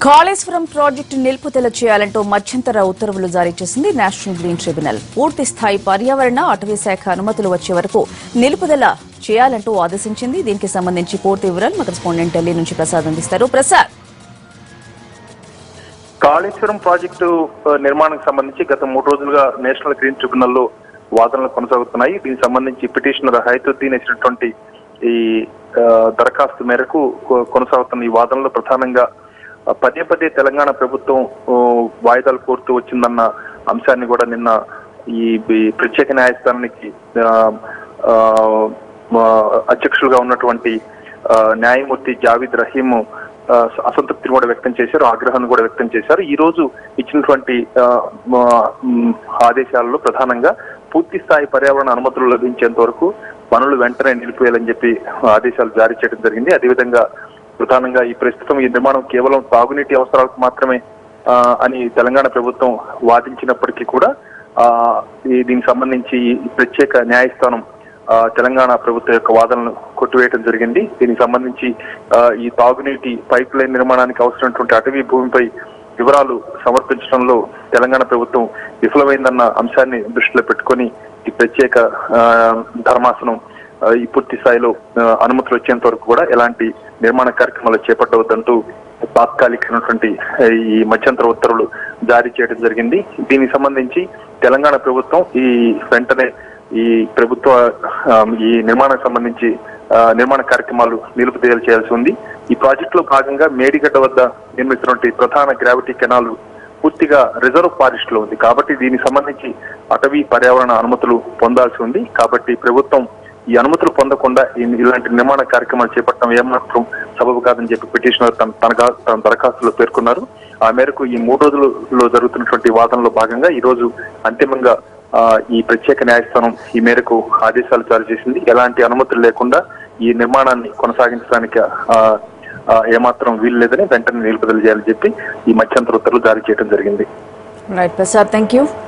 Kaleshwaram project నిలుపుదల చేయాలంటూ మధ్యంతర ఉత్తర్వులు జారీ చేసింది నేషనల్ గ్రీన్ ట్రిబ్యునల్ పూర్తి స్థాయి పర్యావరణ అటవీ శాఖ అనుమతులు వచ్చే వరకు నిలుపుదల చేయాలంటూ ఆదేశించింది దీనికి సంబంధించి పూర్తి వివరాలు మా కరెస్పాండెంట్ ఢిల్లీ నుంచి ప్రసాద్ అందిస్తారు ప్రసాద్ కాళేశ్వరం ప్రాజెక్టు ఆ, నిర్మాణానికి సంబంధించి గత మూడు రోజులుగా నేషనల్ గ్రీన్ ట్రిబ్యునల్ లో వాదనలు కొనసాగుతున్నాయి దీనికి సంబంధించి పిటిషనర్ హైతుద్దీన్ ఇచ్చినటువంటి ఈ ఆ, దరఖాస్తు మేరకు కొ- కొనసాగుతున్న ఈ వాదనలో ప్రధానంగా ఆ, పదే పదే తెలంగాణ ప్రభుత్వం ఓ, వాయిదాలు కోరుతూ వచ్చిందన్న అంశాన్ని కూడా నిన్న ఈ ఈ ప్రత్యేక న్యాయస్థానానికి ఆ, ఆ, మా అధ్యక్షులుగా ఉన్నటువంటి ఆ, న్యాయమూర్తి జావీద్ రహీం ఆ, అసంతృప్తిని కూడా వ్యక్తం చేశారు ఆగ్రహాన్ని కూడా వ్యక్తం చేశారు ఈ రోజు ఇచ్చినటువంటి ఆ, మా- మ్, ఆదేశాలలో ప్రధానంగా పూర్తి స్థాయి పర్యావరణ అనుమతులు లభించేంత వరకు పనులు వెంటనే నిలిపివేయాలని చెప్పి ఆదేశాలు జారీ చేయడం జరిగింది అదేవిధంగా ప్రధానంగా ఈ ప్రస్తుతం ఈ నిర్మాణం కేవలం తాగునీటి అవసరాలకు మాత్రమే ఆ, అని తెలంగాణ ప్రభుత్వం వాదించినప్పటికీ కూడా ఆ, ఈ దీనికి సంబంధించి ఈ ప్రత్యేక న్యాయస్థానం ఆ, తెలంగాణ ప్రభుత్వం యొక్క వాదనలు కొట్టివేయడం జరిగింది దీనికి సంబంధించి ఆ, ఈ తాగునీటి పైప్ లైన్ నిర్మాణానికి అవసరమైనటువంటి అటవీ భూమిపై వివరాలు సమర్పించడంలో తెలంగాణ ప్రభుత్వం విఫలమైందన్న అంశాన్ని దృష్టిలో పెట్టుకొని ఈ ప్రత్యేక ఆ, ధర్మాసనం ఆ, ఈ పూర్తి స్థాయిలో ఆ, అనుమతులు వచ్చేంత వరకు కూడా ఎలాంటి నిర్మాణ కార్యక్రమాలు చేపట్టవద్దంటూ తాత్కాలికమైనటువంటి ఆ, ఈ మధ్యంతర ఉత్తర్వులు జారీ చేయడం జరిగింది దీనికి సంబంధించి తెలంగాణ ప్రభుత్వం ఈ వెంటనే ఈ ప్రభుత్వ ఆ, ఈ నిర్మాణానికి సంబంధించి ఆ, నిర్మాణ కార్యక్రమాలు నిలుపుదల చేయాల్సి ఉంది ఈ ప్రాజెక్టులో భాగంగా మేడిగడ్డ వద్ద నిర్మిస్తున్నటువంటి ప్రధాన గ్రావిటీ కెనాల్ పూర్తిగా రిజర్వ్ ఫారెస్ట్ లో ఉంది కాబట్టి దీనికి సంబంధించి అటవీ పర్యావరణ అనుమతులు పొందాల్సి ఉంది కాబట్టి ప్రభుత్వం ఈ అనుమతులు పొందకుండా ఈ- ఇలాంటి నిర్మాణ కార్యక్రమాలు చేపట్టడం ఏమాత్రం సబబు కాదని చెప్పి పిటిషనర్ తన తన గా- తన దరఖాస్తులో పేర్కొన్నారు ఆ మేరకు ఈ మూడు రోజులలో జరుగుతున్నటువంటి వాదనలో భాగంగా ఈ రోజు అంతిమంగా ఆ, ఈ ప్రత్యేక న్యాయస్థానం ఈ మేరకు ఆదేశాలు జారీ చేసింది ఎలాంటి అనుమతులు లేకుండా ఈ నిర్మాణాన్ని కొనసాగించడానికి ఆ, ఆ, ఏమాత్రం వీలు లేదని వెంటనే నిలుపుదల చేయాలని చెప్పి ఈ మధ్యంతర ఉత్తర్వులు జారీ చేయడం జరిగింది రైట్ ప్రసాద్ థ్యాంక్ యూ